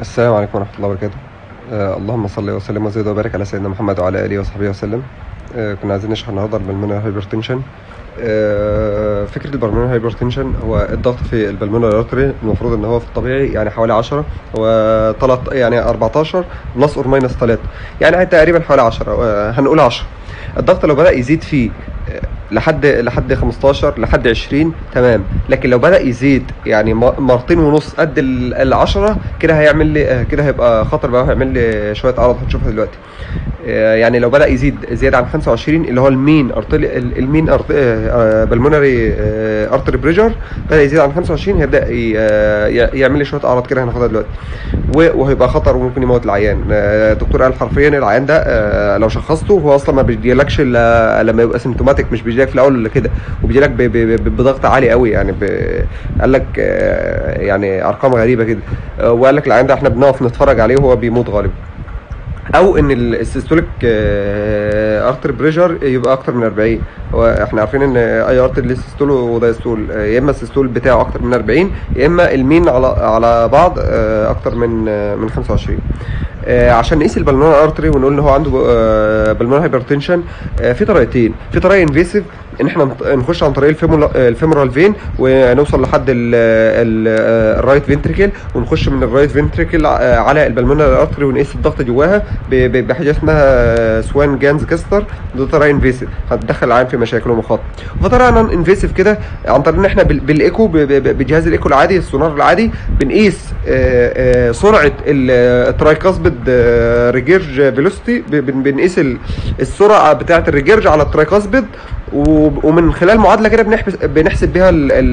السلام عليكم ورحمة الله وبركاته آه اللهم صل وسلم وزد وبارك على سيدنا محمد وعلى آله وصحبه وسلم آه كنا عايزين نشرح النهارده البلمونر هايبرتنشن آه فكرة البلمونر هايبرتنشن هو الضغط في البلمونر ارتري المفروض ان هو في الطبيعي يعني حوالي 10 هو طلت يعني 14 بلس اور ماينس 3 يعني تقريبا حوالي 10 آه هنقول 10 الضغط لو بدأ يزيد فيه آه، لحد لحد 15 لحد 20 تمام لكن لو بدأ يزيد يعني م- مرتين ونص قد ال 10 كده هيعمل لي آه، كده هيبقى خطر بقى وهيعمل لي شويه اعراض هنشوفها دلوقتي آه، يعني لو بدأ يزيد زياده عن 25 اللي هو المين ارتري المين بالمونري ارتري بريشر بدأ يزيد عن 25 هيبدأ ي- آه، ي- يعمل لي شويه اعراض كده هناخدها دلوقتي و- وهيبقى خطر وممكن يموت العيان آه، الدكتور قال حرفيا العيان ده آه، لو شخصته هو اصلا ما بيجيلكش الا لما يبقى سيمتوماتيك مش بيجيلك في الاول ولا كده وبيجيلك ب- ب- ب- بضغط عالي قوي يعني ب- قال لك آه، يعني ارقام غريبه كده آه، وقال لك العيان ده احنا بنقف نتفرج عليه وهو بيموت غالبا او ان ال- السيستوليك ارتر بريشر يبقى اكتر من 40 هو احنا عارفين ان اي ارتر ليه سيستول ودايستول آه، يا اما السيستول بتاعه اكتر من 40 يا اما المين على على بعض آه، اكتر من آه، من 25 آه، عشان نقيس البلمونر ارتري ونقول ان هو عنده بلمونر هايبرتنشن في طريقتين في طريقه انفيسيف ان احنا نط- نخش عن طريق الفيمولا- الفيمورال فين ونوصل لحد ال- ال- الرايت فنتريكل ونخش من الرايت فنتريكل على البلمونر ارتري ونقيس الضغط جواها ب- ب- بحاجه اسمها سوان جانز كاستر دي طريقه انفيسيف هتدخل العين في مشاكل ومخاطر وطريقه نون انفيسيف كده عن طريق ان احنا بال- بالايكو ب- ب- بجهاز الايكو العادي السونار العادي بنقيس آه، آه، سرعه الترايكاسبيد ريجيرج فيلوسيتي بنقيس ال- السرعه بتاعه الريجيرج على الترايكاسبيد و- ومن خلال معادله كده بنحبس بنحسب بيها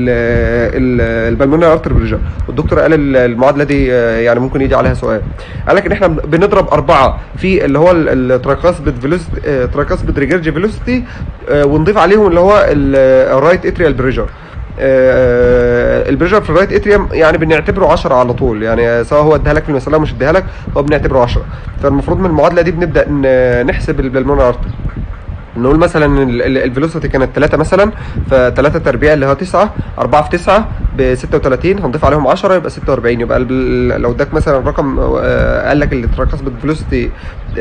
البلمونري ارتر بريشر والدكتور قال ال- المعادله دي آه، يعني ممكن يجي عليها سؤال قال لك ان احنا بنضرب اربعه في اللي هو الترايكاسبيد فيلوسيتي ترايكاسبيد ريجيرج فيلوسيتي ونضيف عليهم اللي هو الرايت اتريال بريشر البريشر في الرايت اتريوم يعني بنعتبره 10 على طول يعني سواء هو اداها لك في المساله او مش اداها لك هو بنعتبره 10 فالمفروض من المعادله دي بنبدا ن- نحسب البلمونر ارتر نقول مثلا الفيلوسيتي كانت 3 مثلا ف3 تربيع اللي هو 9 4 في 9 ب 36 هنضيف عليهم 10 يبقى 46 يبقى ال- لو اداك مثلا رقم آه، قال لك التراكاس بالفيلوسيتي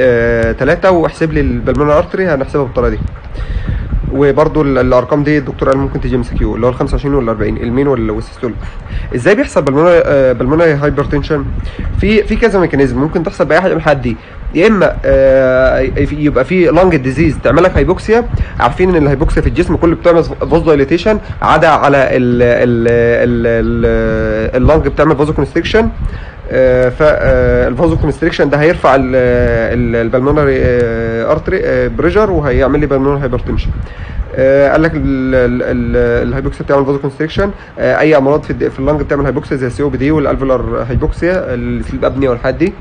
3 واحسب لي البلمونر ارتري هنحسبها بالطريقه دي وبرضو ال- الارقام دي الدكتور قال ممكن تيجي ام سي كيو اللي هو ال 25 وال 40 المين وال- والسيستول ازاي بيحصل بالمونري آه، بالمونري هايبرتنشن في في كذا ميكانيزم ممكن تحصل باي حاجه من الحالات دي يا اما آه، في- يبقى في لانج ديزيز تعمل لك هايبوكسيا عارفين ان الهايبوكسيا في الجسم كله بتعمل فوز دايليتيشن عدا على ال ال ال ال اللانج بتعمل فازو كونستريكشن فالفازو كونستريكشن ده هيرفع البلمونري ارتري بريشر وهيعمل لي بالمونري هايبرتنشن آه، قال لك ال- ال- ال- الهايبوكسيا بتعمل فازو كونستريكشن اي امراض في الد- في اللنج بتعمل هايبوكسيا زي السي او بي دي والالفولار هايبوكسيا السليب ابنيا والحاجات دي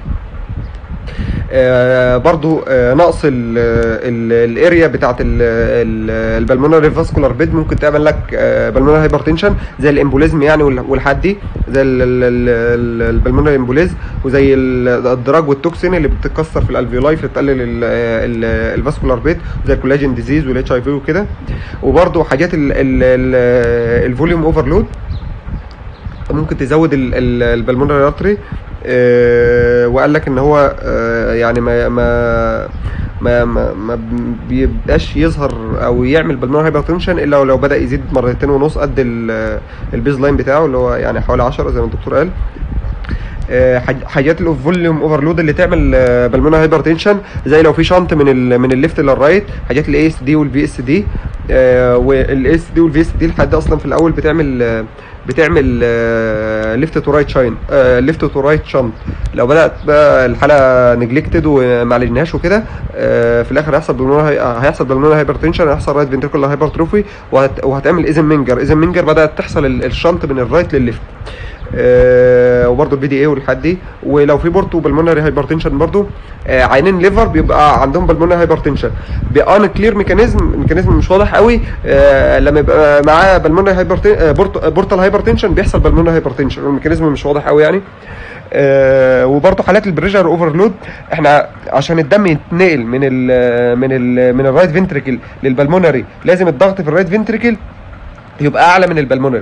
آه، برضو آه، نقص الاريا بتاعت البلمونري فاسكولار بيد ممكن تعمل لك بالمونري هايبرتنشن زي الامبوليزم يعني وال- والحاجات دي زي البلمونري امبوليز وزي ال- الدراج والتوكسين اللي بتتكسر في الالفيولاي فتقلل الفاسكولار بيد زي الكولاجين ديزيز والاتش اي في وكده وبرضو حاجات الفوليوم اوفرلود ممكن تزود البلمونري ارتري وقال لك ان هو آه، يعني ما ما ما ما, ما بيبقاش يظهر او يعمل بالمونري هايبرتنشن الا لو بدا يزيد مرتين ونص قد ال- البيز لاين بتاعه اللي هو يعني حوالي 10 زي ما الدكتور قال آه، حاج- حاجات الفوليوم اوفرلود اللي تعمل بالمونري هايبرتنشن زي لو في شنط من ال من الليفت للرايت حاجات الاي اس دي والفي اس دي والاي اس دي والفي اس دي الحاجات دي اصلا في الاول بتعمل آه، بتعمل ليفت تو رايت شاين ليفت تو رايت شنط لو بدات بقى الحاله نجلكتد وما عالجناهاش وكده آه، في الاخر هيحصل بالمونر هيحصل بالمونر هايبرتنشن هيحصل رايت فنتريكولار هايبرتروفي وهت- وهتعمل ايزن منجر ايزن منجر بدات تحصل ال- الشنط من الرايت للليفت آه وبرضه البي دي اي والحاجات دي ولو في بورتو بالمونري هايبرتنشن برضه آه عينين ليفر بيبقى عندهم بالمونري هايبرتنشن بان كلير ميكانيزم ميكانيزم مش واضح قوي آه لما يبقى معاه بالمونري هايبرتنشن بورتال هايبرتنشن بيحصل بالمونري هايبرتنشن الميكانيزم مش واضح قوي يعني آه وبرضه حالات البريشر اوفرلود احنا عشان الدم يتنقل من ال من ال من الرايت فنتريكل للبلمونري لازم الضغط في الرايت فنتريكل يبقى اعلى من البلمونري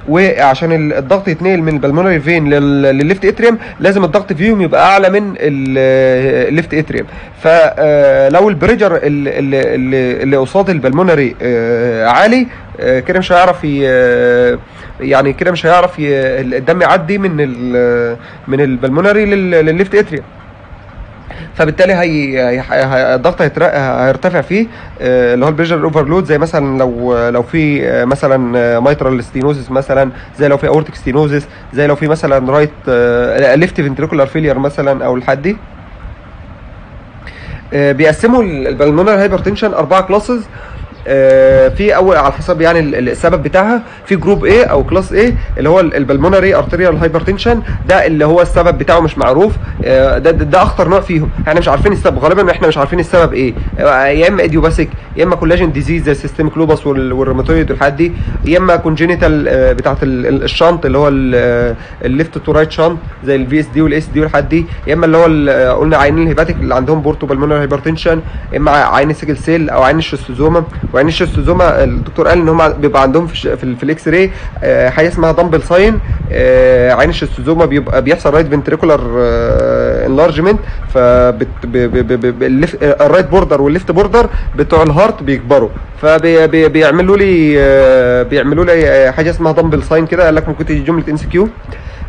وعشان ال- الضغط يتنقل من البلمونري فين للليفت اتريوم لازم الضغط فيهم يبقى اعلى من ال- الليفت اتريوم فلو البريجر اللي, اللي, اللي قصاد البلمونري آه، عالي آه، كده مش هيعرف ي- يعني كده مش هيعرف ي- الدم يعدي من ال- من البلمونري لل- للليفت اتريوم فبالتالي هي هي- هي- الضغط هيتر- هيرتفع فيه آه، اللي هو البريشر اوفرلود زي مثلا لو لو في آه، مثلا مايترال ستينوزس مثلا زي لو في اورتيك ستينوزس زي لو في مثلا رايت ليفت فنتريكولار فيلير مثلا او الحد دي آه، بيقسموا البلمونر هايبرتنشن اربعه كلاسز في اول على حسب يعني ال- ال- السبب بتاعها في جروب A او كلاس A اللي هو البلمونري ارتريال هايبرتنشن ده اللي هو السبب بتاعه مش معروف آه، ده ده ده اخطر نوع فيهم احنا مش عارفين السبب غالبا احنا مش عارفين السبب ايه آه، يا اما ايديوباثيك يا اما كولاجين ديزيز زي السيستميك لوبس والروماتويد والحاجات دي يا اما كونجينيتال بتاعت ال- ال- الشنط اللي هو الليفت تو رايت شنط زي الفي اس دي والاس دي والحاجات دي يا اما اللي هو ال- آه، قلنا عينين الهيباتيك اللي عندهم بورتو بالمونر هايبرتنشن يا اما عين السيكل سيل او عين الشيستوزوما وعين الشيستوزوما الدكتور قال ان هم بيبقى عندهم في الش- في, ال- في الاكس راي آه، حاجه اسمها دمبل ساين عين الشيستوزوما بيبقى بيحصل رايت فنتريكولار انلارجمنت فالرايت بوردر والليفت بوردر بتوع الهارت بيكبروا فبيعملوا لي آه، بيعملوا لي آه، حاجه اسمها دمبل ساين كده قال لك ممكن تيجي جمله ام سي كيو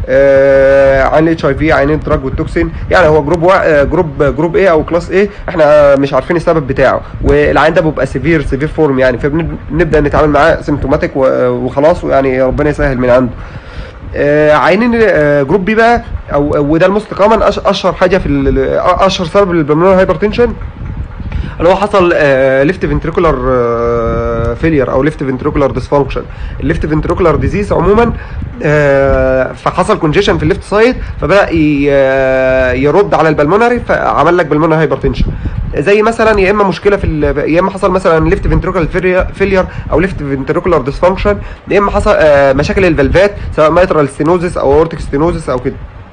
عن الاتش اي في عين الدراج والتوكسين يعني هو جروب وا... جروب جروب ايه او كلاس ايه احنا مش عارفين السبب بتاعه والعين ده بيبقى سيفير سيفير فورم يعني فبنبدا نتعامل معاه سيمتوماتيك وخلاص يعني ربنا يسهل من عنده آه، عينين آه، جروب بي بقى او أو وده الموست كومن اشهر حاجه في ال- اشهر سبب للبلمونر هايبرتنشن اللي هو حصل ليفت فنتريكولار فيلير او ليفت فنتريكولار ديسفانكشن الليفت فنتريكولار ديزيز عموما آه، فحصل كونجيشن في الليفت سايد فبدا ي- آه، يرد على البلمونري فعمل لك بالمونري هايبرتنشن زي مثلا يا اما مشكله في ال- يا اما حصل مثلا ليفت فنتريكولار فيلير او ليفت فنتريكولار ديسفانكشن يا اما حصل آه، مشاكل الفالفات سواء مايترال ستينوزس او اورتيك ستينوزس او كده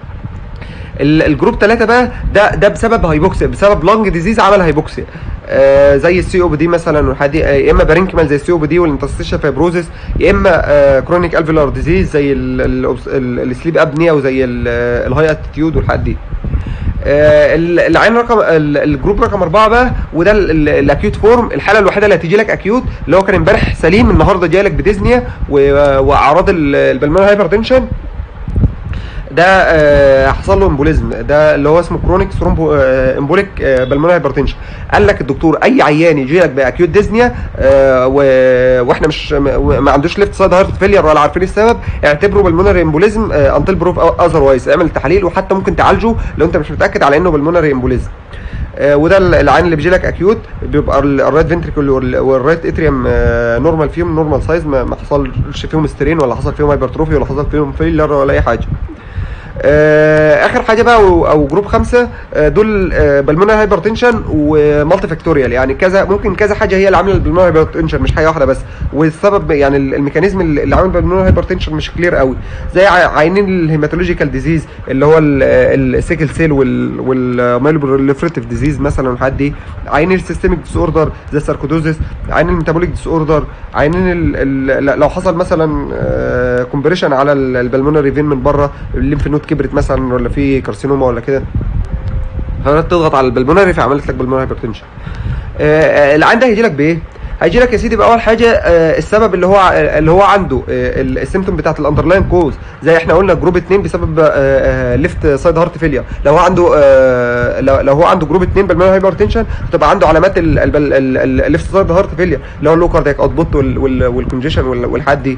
ال- الجروب 3 بقى ده ده بسبب هايبوكسيا بسبب لانج ديزيز عمل هايبوكسيا آه زي السي او بي دي مثلا والحاجات دي آه، يا اما بارينكمال زي السي او بي دي والانتستيشن فايبروزس يا اما آه كرونيك الفيلار ديزيز زي السليب ابنيا وزي الهاي اتيتيود والحاجات دي آه، ال- العين رقم ال- الجروب رقم أربعة بقى وده ال- ال- الاكيوت فورم الحاله الوحيده اللي هتيجي لك اكيوت اللي هو كان امبارح سليم النهارده جاي لك بديزنيا و- واعراض البلمونر هايبرتنشن ده آه، حصل له امبوليزم ده اللي هو اسمه كرونيك ثرومبو آه، امبوليك آه، بالمونري هايبرتنشن قال لك الدكتور اي عيان يجي لك باكيوت ديزنيا آه، و- واحنا مش ما ما عندوش ليفت سايد هارت فيلير ولا عارفين السبب اعتبره بالمونري امبوليزم انتل بروف اذروايز اعمل تحاليل وحتى ممكن تعالجه لو انت مش متاكد على انه بالمونري امبوليزم آه، وده ال- العين اللي بيجي لك اكيوت بيبقى ال- الرايت فنتريكل والرايت اتريوم نورمال فيهم نورمال سايز ما ما حصلش فيهم سترين ولا حصل فيهم هايبرتروفي ولا حصل فيهم فيلر ولا اي حاجه آه، اخر حاجه بقى او أو جروب خمسه آه، دول بالمونر هايبرتنشن ومالتي فاكتوريال يعني كذا ممكن كذا حاجه هي اللي عامله البلمونر هايبرتنشن مش حاجه واحده بس والسبب يعني ال- الميكانيزم اللي عامل البلمونر هايبرتنشن مش كلير قوي زي ع- عينين الهيماتولوجيكال ديزيز اللي هو السيكل سيل والمايلوبروليفريتيف ديزيز مثلا والحاجات دي عينين السيستميك ديس اوردر زي الساركودوزيس عينين الميتابوليك ديس اوردر عينين ال ال لو حصل مثلا كومبريشن على البلمونري فين من بره الليمف نود كبرت مثلا ولا في كارسينوما ولا كده فبدات تضغط على البلمونري فعملت لك بالمونري هايبرتنشن العين ده هيجي لك بايه؟ هيجي لك يا سيدي باول حاجه آه، السبب اللي هو اللي هو عنده آه، ال- السيمتوم بتاعت الاندرلاين كوز زي احنا قلنا جروب 2 بسبب ليفت سايد هارت فيلير لو هو عنده آه، لو لو هو عنده جروب 2 بالمونري هايبرتنشن هتبقى عنده علامات الليفت سايد هارت فيلير اللي هو اللو كاردياك اوتبوت والكونجيشن والحاجات دي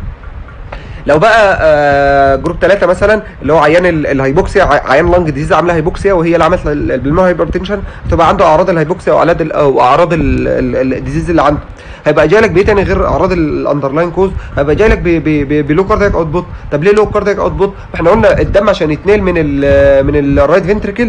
لو بقى آه، جروب ثلاثة مثلا اللي هو عيان ال- الهايبوكسيا ع- عيان لانج ديزيز عامله هايبوكسيا وهي اللي عملت البلمونري هايبرتنشن تبقى عنده اعراض الهايبوكسيا واعراض ال- او اعراض ال- ال- الديزيز اللي عنده هيبقى جاي لك بايه تاني غير اعراض الاندرلاين كوز هيبقى جاي لك بلو كاردياك اوتبوت طب ليه لو كاردياك اوتبوت احنا قلنا الدم عشان يتنقل من ال من الرايت فنتريكل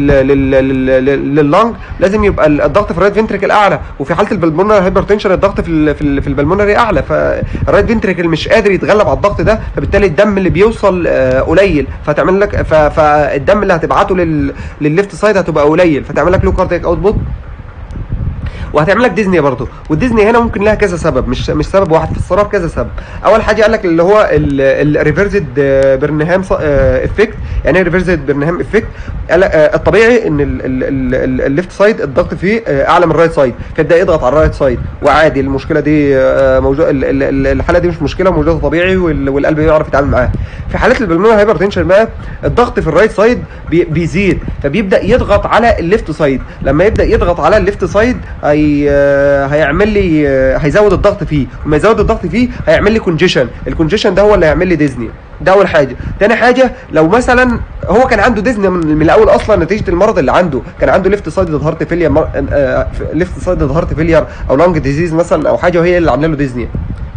لللنج لازم يبقى الضغط في الرايت فنتريكل اعلى وفي حاله البلمونري هايبرتنشن الضغط في ال في, ال في البلمونري اعلى فالرايت فنتريكل مش قادر يتغلب على الضغط ده فبالتالي الدم اللي بيوصل آه، قليل فتعمل لك ف- فالدم اللي هتبعته لل للليفت سايد هتبقى قليل فتعمل لك لو كاردياك اوتبوت وهتعمل لك ديزني برضه والديزني هنا ممكن لها كذا سبب مش مش سبب واحد في الصرار كذا سبب اول حاجه قال لك اللي هو الريفرزد برنهام افكت يعني ايه ريفرزد برنهام افكت الطبيعي ان الليفت سايد الضغط فيه آه، اعلى من الرايت سايد فيبدا يضغط على الرايت سايد وعادي المشكله دي آه، موجوده الحاله دي مش مشكله موجوده طبيعي والقلب يعرف يتعامل معاها في حالات البلمونر هايبرتنشن بقى الضغط في الرايت سايد بيزيد فبيبدا يضغط على الليفت سايد لما يبدا يضغط على الليفت سايد هي آه، هيعمل لي هيزود الضغط فيه وما يزود الضغط فيه هيعمل لي كونجيشن الكونجيشن ده هو اللي هيعمل لي ديزني ده اول حاجه تاني حاجه لو مثلا هو كان عنده ديزني من الاول اصلا نتيجه المرض اللي عنده كان عنده ليفت سايد هارت فيلير ليفت سايد هارت فيلير او لانج ديزيز مثلا او حاجه وهي اللي عامله له ديزني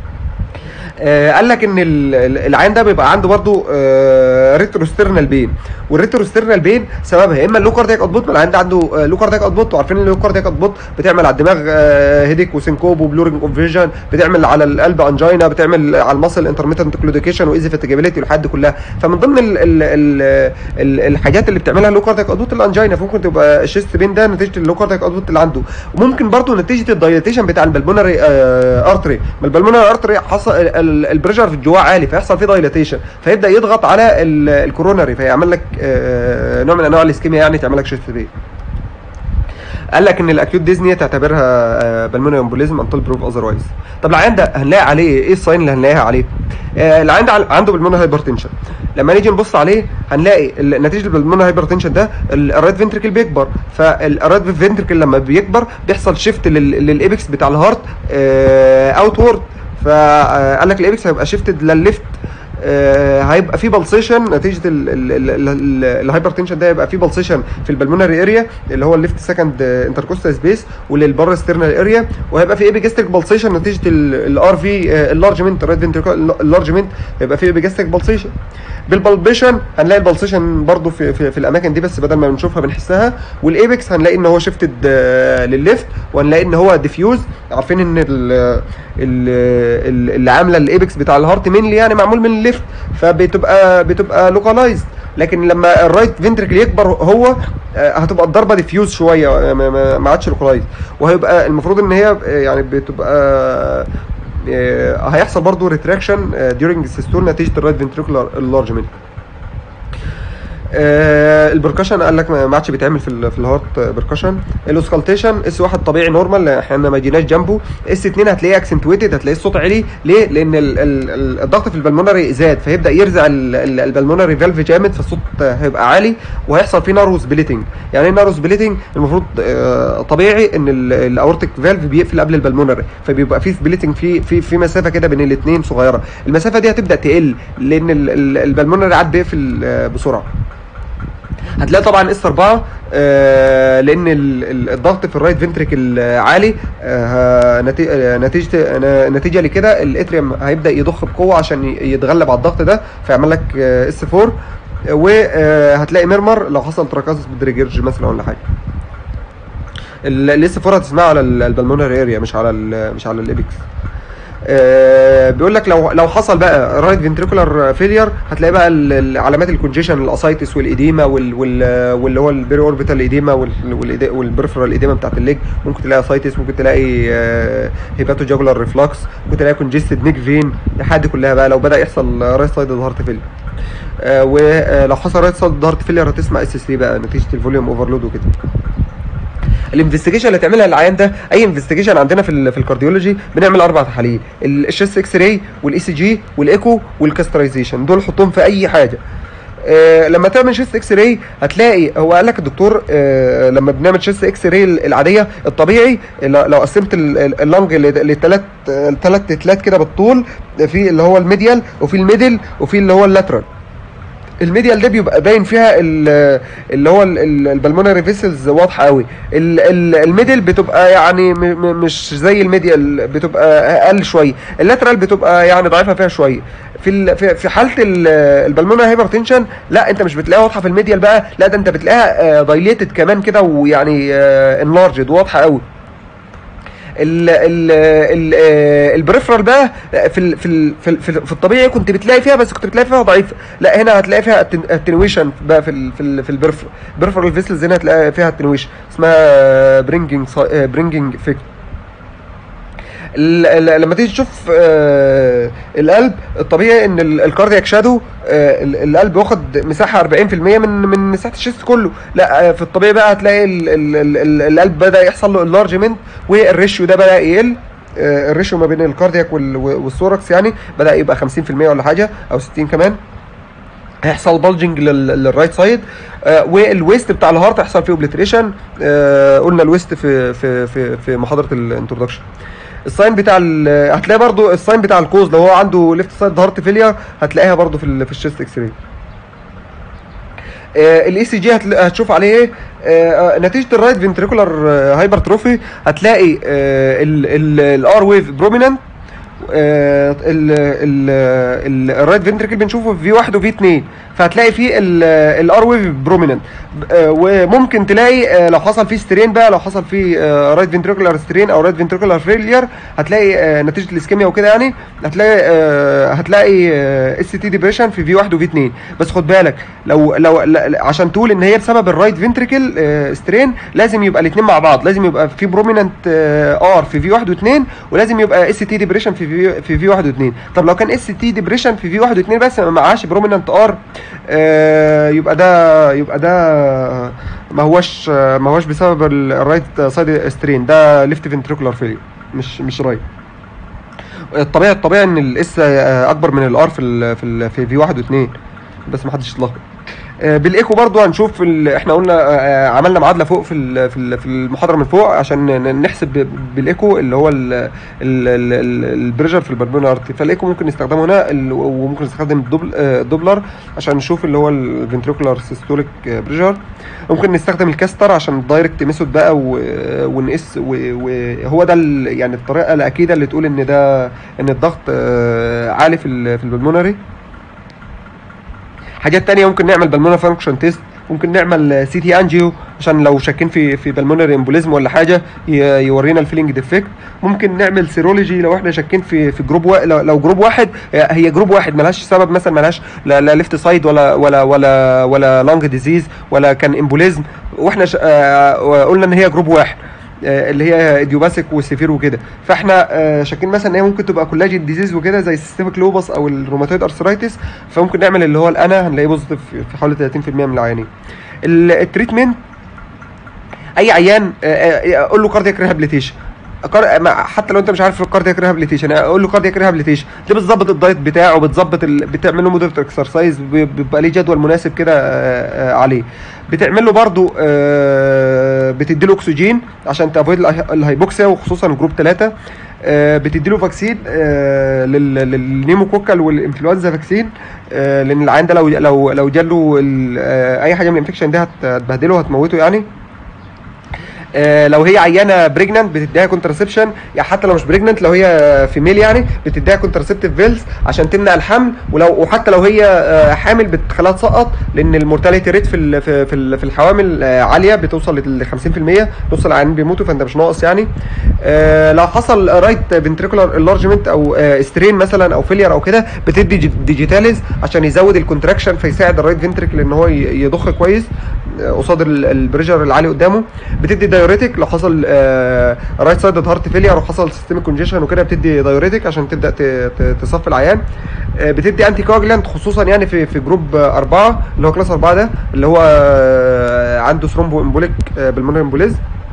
آه قال لك ان العين ده بيبقى عنده برضه آه ريتروسترنال بين والريتروسترنال بين سببها يا اما اللو كاردياك اوتبوت ما العين ده عنده آه لو كاردياك اوتبوت وعارفين اللو كاردياك اوتبوت بتعمل على الدماغ آه هيديك وسينكوب وبلورنج اوف فيجن بتعمل على القلب انجينا بتعمل على المصل انترميتنت كلوديكيشن وايزي فاتيجابيلتي لحد كلها فمن ضمن ال ال ال ال الحاجات اللي بتعملها اللو كاردياك اوتبوت الانجينا فممكن تبقى الشيست بين ده نتيجه اللو كاردياك اوتبوت اللي عنده وممكن برضه نتيجه الدايليتيشن بتاع البلمونري آه ارتري ما البلمونري ارتري حصل البريشر في الجواع عالي فيحصل فيه دايليتيشن فيبدا يضغط على الكورونري فيعمل لك آه نوع من انواع الاسكيميا يعني تعمل لك شيست بين قال لك ان الاكيوت ديزني تعتبرها بالمونري امبوليزم انتل بروف اذروايز طب العيان ده هنلاقي عليه ايه الساين اللي هنلاقيها عليه آه العيان ده عنده بالمونري هايبرتنشن لما نيجي نبص عليه هنلاقي نتيجه البلمونري هايبرتنشن ده الرايت فنتركل بيكبر فالرايت فنتركل لما بيكبر بيحصل شيفت للايبكس بتاع الهارت آه اوتورد فقال لك الايبكس هيبقى شيفتد للليفت آه هيبقى في بلسيشن نتيجه الهايبر تنشن ده هيبقى في بلسيشن في البلمونري اريا اللي هو الليفت سكند انتركوستال سبيس وللبر ستيرنال اريا وهيبقى في ايبيجاستيك بلسيشن نتيجه الار في اللارجمنت رايت فنتركل اللارجمنت هيبقى في ايبيجاستيك بلسيشن بالبلبيشن هنلاقي البلسيشن برضو في, في, في الاماكن دي بس بدل ما بنشوفها بنحسها والايبكس هنلاقي ان هو شيفتد للليفت وهنلاقي ان هو ديفيوز عارفين ان اللي عامله الايبكس بتاع الهارت مينلي يعني معمول من الليفت فبتبقى بتبقى لوكالايزد لكن لما الرايت فنتركل يكبر هو هتبقى الضربه ديفيوز شويه ما عادش لوكالايز وهيبقى المفروض ان هي يعني بتبقى هيحصل برضو ريتراكشن ديورنج السيستول نتيجه الرايت فنتريكولار انلارجمنت آه البركشن قال لك ما عادش بيتعمل في في الهارت بركشن الاوسكالتيشن اس واحد طبيعي نورمال احنا ما جيناش جنبه اس 2 هتلاقيه اكسنتويتد هتلاقيه الصوت عالي ليه؟ لان ال ال الضغط في البلمونري زاد فيبدا يرزع البلمونري فالف جامد فالصوت هيبقى عالي وهيحصل فيه نارو سبليتنج يعني ايه نارو سبليتنج المفروض آه طبيعي ان الاورتيك فالف بيقفل قبل البلمونري فبيبقى في سبليتنج في في في مسافه كده بين الاثنين صغيره المسافه دي هتبدا تقل لان البلمونري عاد بيقفل بسرعه هتلاقي طبعا اس 4 آه لان الضغط في الرايت فنتريكل عالي آه نتيجه نتيجه لكده الاتريوم هيبدا يضخ بقوه عشان يتغلب على الضغط ده فيعمل لك آه اس 4 وهتلاقي ميرمر لو حصل تراكاسس بالدريجرج مثلا ولا حاجه الاس 4 هتسمعه على البلمونري اريا مش على مش على الابيكس آه بيقول لك لو لو حصل بقى رايت فنتريكولار فيلير هتلاقي بقى علامات الكونجيشن الاسايتس والاديما وال وال واللي هو البيري اوربيتال ايديما والبريفرال ايديما بتاعت الليج ممكن تلاقي اسايتس ممكن تلاقي آه هيباتو جاجولار ريفلكس ممكن تلاقي كونجستد نيك فين لحد كلها بقى لو بدا يحصل رايت سايد هارت فيلير آه ولو حصل رايت سايد هارت فيلير هتسمع اس 3 بقى نتيجه الفوليوم اوفرلود وكده الانفستيجيشن اللي تعملها العيان ده اي انفستيجيشن عندنا في في الكارديولوجي بنعمل اربع تحاليل الشيست اكس راي والاي سي جي والايكو والكاسترايزيشن دول حطهم في اي حاجه آه لما تعمل شيست اكس راي هتلاقي هو قال لك الدكتور آه لما بنعمل شيست اكس راي العاديه الطبيعي لو قسمت اللنج لثلاث ثلاث تلات كده بالطول في اللي هو الميديال وفي الميدل وفي اللي هو اللاترال الميديال ده بيبقى باين فيها اللي هو البلمونري فيسلز واضحه قوي الميدل بتبقى يعني مش زي الميديال بتبقى اقل شويه اللاترال بتبقى يعني ضعيفه فيها شويه في في حاله البلمونري هايبرتنشن لا انت مش بتلاقيها واضحه في الميديال بقى لا ده انت بتلاقيها دايليتد كمان كده ويعني انلارجد واضحه قوي ال ال ال آه، البريفرال بقى في ال في ال في, ال في الطبيعي كنت بتلاقي فيها بس كنت بتلاقي فيها ضعيفه لا هنا هتلاقي فيها اتنويشن بقى في ال في ال في البريفرال البريفرال فيسلز هنا هتلاقي فيها اتنويشن اسمها برينجينج برينجينج افكت ال- ال- لما تيجي تشوف آه، القلب الطبيعي ان ال- الكاردياك شادو آه، ال- القلب واخد مساحه 40% من من مساحه الشيست كله لا آه، في الطبيعي بقى هتلاقي ال- ال- ال- ال- القلب بدا يحصل له انلارجمنت والريشيو ده بدا يقل آه، الريشيو ما بين الكاردياك وال- والثوركس يعني بدا يبقى 50% ولا حاجه او 60 كمان هيحصل بلجنج للرايت سايد آه والويست بتاع الهارت هيحصل فيه اوبليتريشن آه قلنا الويست في في في في محاضره الانترودكشن الساين بتاع ال- هتلاقي برضو الساين بتاع الكوز لو هو عنده ليفت سايد هارت فيلير هتلاقيها برضو في ال في الشيست اكس راي الاي سي جي هتشوف عليه ايه آه، آه، نتيجه الرايت فنتريكولار هايبرتروفي هتلاقي الار ويف بروميننت الرايت فنتريكل بنشوفه في في 1 وفي 2 فهتلاقي فيه الار ويف بروميننت وممكن تلاقي آه، لو حصل فيه سترين بقى لو حصل فيه رايت فنتريكولار سترين او رايت فنتريكولار فيلير هتلاقي آه، نتيجه الاسكيميا وكده يعني هتلاقي آه، هتلاقي اس تي ديبريشن في في 1 وفي 2 بس خد بالك لو لو لا- لا- عشان تقول ان هي بسبب الرايت فنتريكل سترين لازم يبقى الاثنين مع بعض لازم يبقى في بروميننت ار في في 1 و2 ولازم يبقى اس تي ديبريشن في في في في 1 و2 طب لو كان اس تي ديبريشن في في 1 و2 بس ما معهاش بروميننت ار يبقى ده يبقى ده ما هوش آه، ما هوش بسبب الرايت سايد سترين ده ليفت فنتريكولار فيلير مش مش رايت الطبيعي الطبيعي ان الاس اكبر من الار في ال في ال في في 1 و2 بس ما حدش يتلخبط آه، بالايكو برضو هنشوف ال... احنا قلنا آه، عملنا معادله فوق في ال... في ال- في المحاضره من فوق عشان ن- نحسب ب- بالايكو اللي هو ال... ال... ال... ال... البريشر في البلبونة ارتي فالايكو ممكن نستخدمه هنا ال... وممكن نستخدم الدوبل... آه، الدوبلر عشان نشوف اللي هو الفنتريكولار سيستوليك بريشر ممكن نستخدم الكاستر عشان الدايركت ميثود بقى و... ونقيس وهو ده ال... يعني الطريقه الاكيده اللي تقول ان ده ان الضغط آه، عالي في ال... في البلمونري حاجات تانية ممكن نعمل بالمونر فانكشن تيست ممكن نعمل سي تي انجيو عشان لو شاكين في في بالمونر امبوليزم ولا حاجه ي- يورينا الفيلينج ديفكت ممكن نعمل سيرولوجي لو احنا شاكين في في جروب وا... لو لو جروب واحد هي جروب واحد ملهاش سبب مثلا ملهاش لا, لا ليفت سايد ولا ولا ولا ولا لانج ديزيز ولا كان امبوليزم واحنا ش... آه، قلنا ان هي جروب واحد آه، اللي هي ايديوباثيك وسيفير وكده فاحنا آه، شاكين مثلا ان هي ممكن تبقى كولاجين ديزيز وكده زي السيستميك لوبس او الروماتويد ارثرايتس فممكن نعمل اللي هو الانا هنلاقيه بوزيتيف في حوالي 30% من العيانين ال- التريتمنت اي عيان آه، آه، اقول له كاردياك ريهابيليتيشن كار- ما- حتى لو انت مش عارف الكاردياك ريهابيليتيشن اقول له كاردياك ريهابيليتيشن دي بتظبط الدايت بتاعه بتظبط ال... بتعمل له مودريت اكسرسايز بيبقى ليه جدول مناسب كده آه، آه، عليه بتعمل له برضو آه، بتدي له اكسجين عشان تافويد الهي- الهيبوكسيا وخصوصا جروب 3 بتدي له فاكسين آه، لل- للنيموكوكال والانفلونزا فاكسين آه، لان العيان ده لو لو لو جاله ال- آه، اي حاجه من الانفكشن دي هت- هتبهدله هتموته يعني آه، لو هي عيانه بريجننت بتديها كونترسبشن يعني حتى لو مش بريجننت لو هي فيميل يعني بتديها كونترسبتيف فيلز عشان تمنع الحمل ولو وحتى لو هي آه، حامل بتخليها تسقط لان المورتاليتي ريت في ال- في في ال- في الحوامل آه، عاليه بتوصل ل 50% نص العيانين بيموتوا فانت مش ناقص يعني آه، لو حصل رايت فنتريكولار انلارجمنت او سترين مثلا او فيلير او كده بتدي جي- ديجيتاليز عشان يزود الكونتراكشن فيساعد الرايت فنتريكل ان هو ي- يضخ كويس آه، قصاد ال- البريشر العالي قدامه بتدي دايوريتك لو حصل رايت سايد هارت فيلير وحصل سيستميك كونجيشن وكده بتدي دايوريتك عشان تبدا ت- ت- تصفي العيان آه، بتدي انتي كواجلانت خصوصا يعني في في جروب آه، أربعة اللي هو كلاس أربعة ده اللي هو آه، عنده ثرومبو امبوليك بالمونر امبوليز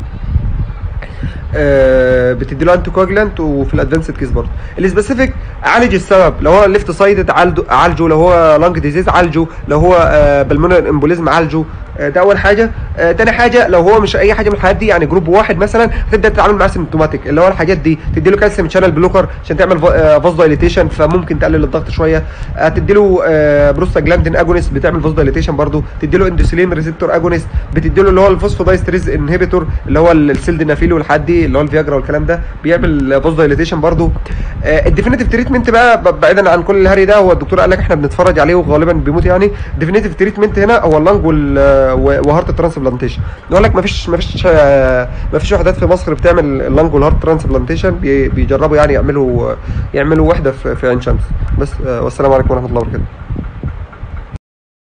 آه، بتدي له انتي كواجلانت وفي الادفانسد كيس برضه السبيسيفيك عالج السبب لو هو ليفت سايدد عالجه لو هو لانج ديزيز عالجه لو هو بالمونر امبوليزم عالجه آه، ده اول حاجه آه، تاني حاجه لو هو مش اي حاجه من الحاجات دي يعني جروب واحد مثلا تبدا تتعامل معاه سيمتوماتيك اللي هو الحاجات دي تدي له كالسيوم شانل بلوكر عشان تعمل فاز دايليتيشن فممكن تقلل الضغط شويه آه، تدي له بروستاجلاندين اجونست بتعمل فاز دايليتيشن برضه تدي له اندوسيلين ريسبتور اجونست بتدي له اللي هو الفوسفودايستريز انهبيتور اللي هو السيلدينافيل والحاجات دي اللي هو الفياجرا والكلام ده بيعمل فاز دايليتيشن برضه الديفينيتيف تريتمنت بقى ب- بعيدا عن كل الهري ده هو الدكتور قال لك احنا بنتفرج عليه وغالبا بيموت يعني الديفينيتيف تريتمنت هنا هو اللنج وال- و- وهارت ترانسبلانت ترانسبلانتيشن يقول لك ما فيش ما فيش ما فيش وحدات في مصر بتعمل اللنج والهارت ترانسبلانتيشن بي- بيجربوا يعني يعملوا يعملوا وحده في في عين شمس بس آه، والسلام عليكم ورحمه الله وبركاته